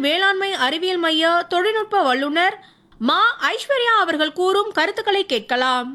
வேளாண்மை அறிவியல் மைய தொழில்நுட்ப வல்லுநர் மா ஐஸ்வர்யா அவர்கள் கூறும் கருத்துக்களை கேட்கலாம்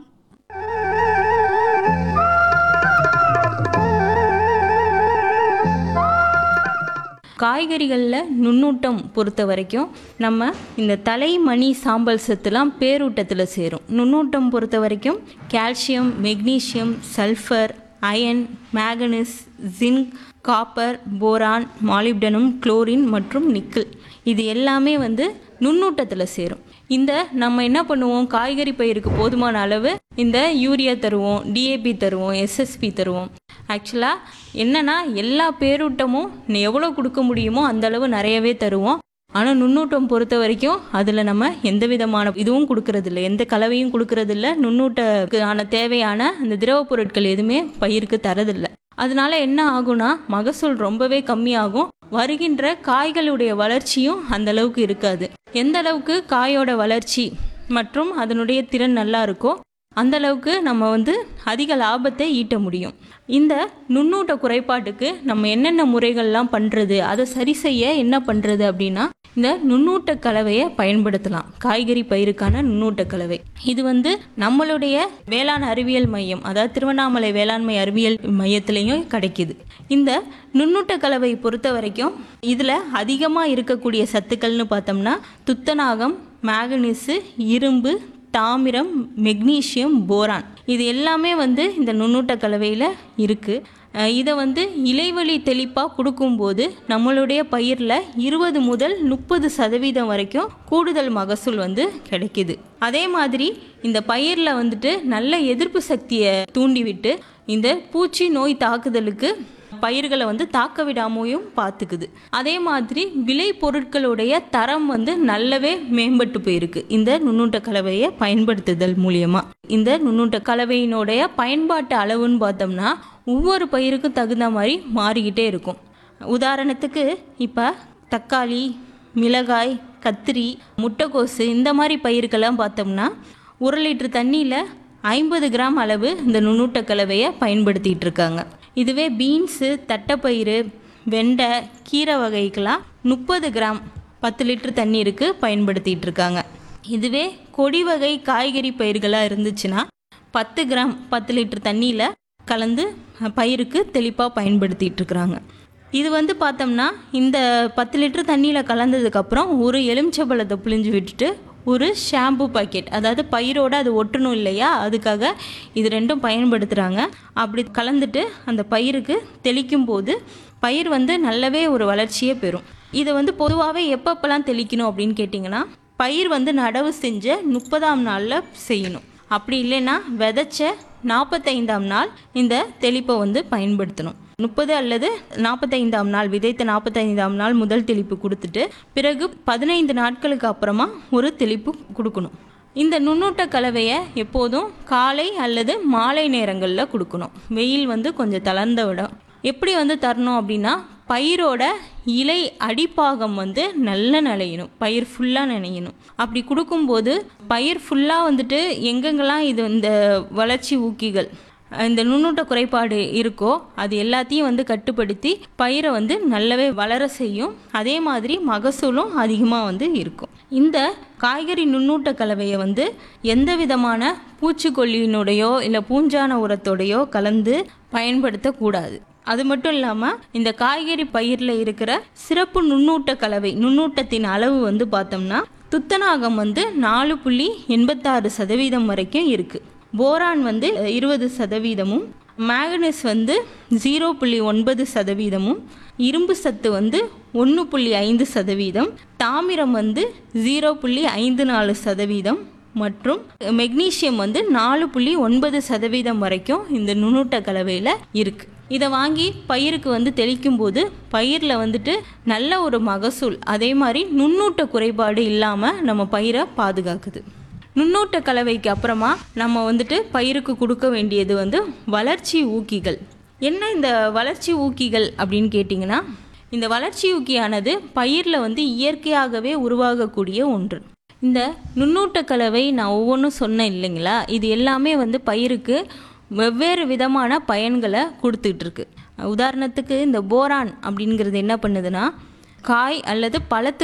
காய்கறிகளில் நுண்ணூட்டம் பொறுத்த வரைக்கும் நம்ம இந்த தலைமணி சாம்பல் சத்துலாம் பேரூட்டத்தில் சேரும் நுண்ணூட்டம் பொறுத்த வரைக்கும் calcium magnesium sulphur iron manganese zinc copper boron molybdenum chlorine மற்றும் நிக்கல் இது எல்லாமே வந்து நுண்ணூட்டத்தில் சேரும் இந்த நம்ம என்ன பண்ணுவோம் காய்கறி பயிருக்கு போதுமான அளவு இந்த யூரியா தருவோம் டிஏபி தருவோம் எஸ்எஸ்பி தருவோம் ஆக்சுவலாக என்னன்னா எல்லா பேரூட்டமும் எவ்வளோ கொடுக்க முடியுமோ அந்த அளவு நிறையவே தருவோம் ஆனால் நுண்ணூட்டம் பொறுத்த வரைக்கும் அதில் நம்ம எந்த விதமான இதுவும் கொடுக்கறதில்ல எந்த கலவையும் கொடுக்கறதில்ல நுண்ணூட்டத்துக்கான தேவையான அந்த திரவ பொருட்கள் எதுவுமே பயிருக்கு தரதில்லை அதனால என்ன ஆகும்னா மகசூல் ரொம்பவே கம்மியாகும் வருகின்ற காய்களுடைய வளர்ச்சியும் அந்த அளவுக்கு இருக்காது எந்த அளவுக்கு காயோட வளர்ச்சி மற்றும் அதனுடைய திறன் நல்லா இருக்கோ அந்த அளவுக்கு நம்ம வந்து அதிக லாபத்தை ஈட்ட முடியும் இந்த நுண்ணூட்ட குறைபாட்டுக்கு நம்ம என்னென்ன முறைகள்லாம் பண்ணுறது அதை சரி செய்ய என்ன பண்ணுறது அப்படின்னா இந்த நுண்ணூட்ட கலவையை பயன்படுத்தலாம் காய்கறி பயிருக்கான நுண்ணூட்ட கலவை இது வந்து நம்மளுடைய வேளாண் அறிவியல் மையம் அதாவது திருவண்ணாமலை வேளாண்மை அறிவியல் மையத்திலையும் கிடைக்குது இந்த நுண்ணூட்ட கலவை பொறுத்த வரைக்கும் இதில் அதிகமாக இருக்கக்கூடிய சத்துக்கள்னு பார்த்தோம்னா துத்தநாகம் மேகனீஸு இரும்பு தாமிரம் மெக்னீசியம் போரான் இது எல்லாமே வந்து இந்த நுண்ணூட்ட கலவையில் இருக்குது இதை வந்து இலைவழி தெளிப்பாக கொடுக்கும்போது நம்மளுடைய பயிரில் இருபது முதல் முப்பது சதவீதம் வரைக்கும் கூடுதல் மகசூல் வந்து கிடைக்குது அதே மாதிரி இந்த பயிரில் வந்துட்டு நல்ல எதிர்ப்பு சக்தியை தூண்டிவிட்டு இந்த பூச்சி நோய் தாக்குதலுக்கு பயிர்களை வந்து தாக்க விடாமையும் பார்த்துக்குது அதே மாதிரி விளை பொருட்களுடைய தரம் வந்து நல்லாவே மேம்பட்டு போயிருக்கு இந்த நுண்ணூட்ட கலவையை பயன்படுத்துதல் மூலியமா இந்த நுண்ணூட்ட கலவையினுடைய பயன்பாட்டு அளவுன்னு பார்த்தோம்னா ஒவ்வொரு பயிருக்கும் தகுந்த மாதிரி மாறிக்கிட்டே இருக்கும் உதாரணத்துக்கு இப்போ தக்காளி மிளகாய் கத்திரி முட்டைக்கோசு இந்த மாதிரி பயிருக்கெல்லாம் பார்த்தோம்னா ஒரு லிட்டர் தண்ணியில் ஐம்பது கிராம் அளவு இந்த நுண்ணூட்ட கலவையை பயன்படுத்திகிட்டு இருக்காங்க இதுவே பீன்ஸு தட்டைப்பயிறு வெண்டை கீரை வகைக்கெல்லாம் முப்பது கிராம் பத்து லிட்டர் தண்ணீருக்கு பயன்படுத்திகிட்டு இருக்காங்க இதுவே கொடி வகை காய்கறி பயிர்களாக இருந்துச்சுன்னா பத்து கிராம் பத்து லிட்டர் தண்ணியில் கலந்து பயிருக்கு தெளிப்பாக பயன்படுத்திகிட்டு இருக்கிறாங்க இது வந்து பார்த்தோம்னா இந்த பத்து லிட்டர் தண்ணியில் கலந்ததுக்கப்புறம் ஒரு எலுமிச்சம்பழத்தை புழிஞ்சு விட்டுட்டு ஒரு ஷாம்பு பாக்கெட் அதாவது பயிரோடு அது ஒட்டணும் இல்லையா அதுக்காக இது ரெண்டும் பயன்படுத்துகிறாங்க அப்படி கலந்துட்டு அந்த பயிருக்கு தெளிக்கும் போது பயிர் வந்து நல்லாவே ஒரு வளர்ச்சியே பெறும் இதை வந்து பொதுவாகவே எப்பப்பெல்லாம் தெளிக்கணும் அப்படின்னு கேட்டிங்கன்னா பயிர் வந்து நடவு செஞ்ச முப்பதாம் நாளில் செய்யணும் அப்படி இல்லைன்னா விதைச்ச நாற்பத்தைந்தாம் நாள் இந்த தெளிப்பை வந்து பயன்படுத்தணும் முப்பது அல்லது நாற்பத்தைந்தாம் நாள் விதைத்த நாற்பத்தைந்தாம் நாள் முதல் தெளிப்பு கொடுத்துட்டு பிறகு பதினைந்து நாட்களுக்கு அப்புறமா ஒரு தெளிப்பு கொடுக்கணும் இந்த நுண்ணூட்ட கலவையை எப்போதும் காலை அல்லது மாலை நேரங்களில் கொடுக்கணும் வெயில் வந்து கொஞ்சம் தளர்ந்த விடும் எப்படி வந்து தரணும் அப்படின்னா பயிரோட இலை அடிப்பாகம் வந்து நல்லா நனையணும் பயிர் ஃபுல்லாக நனையணும் அப்படி கொடுக்கும்போது பயிர் ஃபுல்லாக வந்துட்டு எங்கெங்கெல்லாம் இது இந்த வளர்ச்சி ஊக்கிகள் இந்த நுண்ணூட்ட குறைபாடு இருக்கோ அது எல்லாத்தையும் வந்து கட்டுப்படுத்தி பயிரை வந்து நல்லாவே வளர செய்யும் அதே மாதிரி மகசூலும் அதிகமாக வந்து இருக்கும் இந்த காய்கறி நுண்ணூட்ட கலவையை வந்து எந்த விதமான பூச்சிக்கொல்லியினுடையோ இல்லை பூஞ்சான உரத்தோடையோ கலந்து பயன்படுத்தக்கூடாது அது மட்டும் இல்லாமல் இந்த காய்கறி பயிரில் இருக்கிற சிறப்பு நுண்ணூட்ட கலவை நுண்ணூட்டத்தின் அளவு வந்து பார்த்தோம்னா துத்தநாகம் வந்து நாலு புள்ளி எண்பத்தாறு சதவீதம் வரைக்கும் இருக்குது போரான் வந்து இருபது சதவீதமும் மேங்கனீஸ் வந்து ஜீரோ புள்ளி ஒன்பது சதவீதமும் இரும்பு சத்து வந்து ஒன்று புள்ளி ஐந்து சதவீதம் தாமிரம் வந்து ஜீரோ புள்ளி ஐந்து நாலு சதவீதம் மற்றும் மெக்னீசியம் வந்து நாலு புள்ளி ஒன்பது சதவீதம் வரைக்கும் இந்த நுண்ணூட்ட கலவையில் இருக்குது இதை வாங்கி பயிருக்கு வந்து தெளிக்கும் போது பயிரில் வந்துட்டு நல்ல ஒரு மகசூல் அதே மாதிரி நுண்ணூட்ட குறைபாடு இல்லாமல் நம்ம பயிரை பாதுகாக்குது நுண்ணூட்ட கலவைக்கு அப்புறமா நம்ம வந்துட்டு பயிருக்கு கொடுக்க வேண்டியது வந்து வளர்ச்சி ஊக்கிகள் என்ன இந்த வளர்ச்சி ஊக்கிகள் அப்படின்னு கேட்டிங்கன்னா இந்த வளர்ச்சி ஊக்கியானது பயிரில் வந்து இயற்கையாகவே உருவாகக்கூடிய ஒன்று இந்த நுண்ணூட்ட கலவை நான் ஒவ்வொன்றும் சொன்னேன் இல்லைங்களா இது எல்லாமே வந்து பயிருக்கு வெவ்வேறு விதமான பயன்களை கொடுத்துட்டு இருக்கு உதாரணத்துக்கு இந்த போரான் அப்படிங்கிறது என்ன பண்ணுதுன்னா காய் அல்லது பழத்துக்கு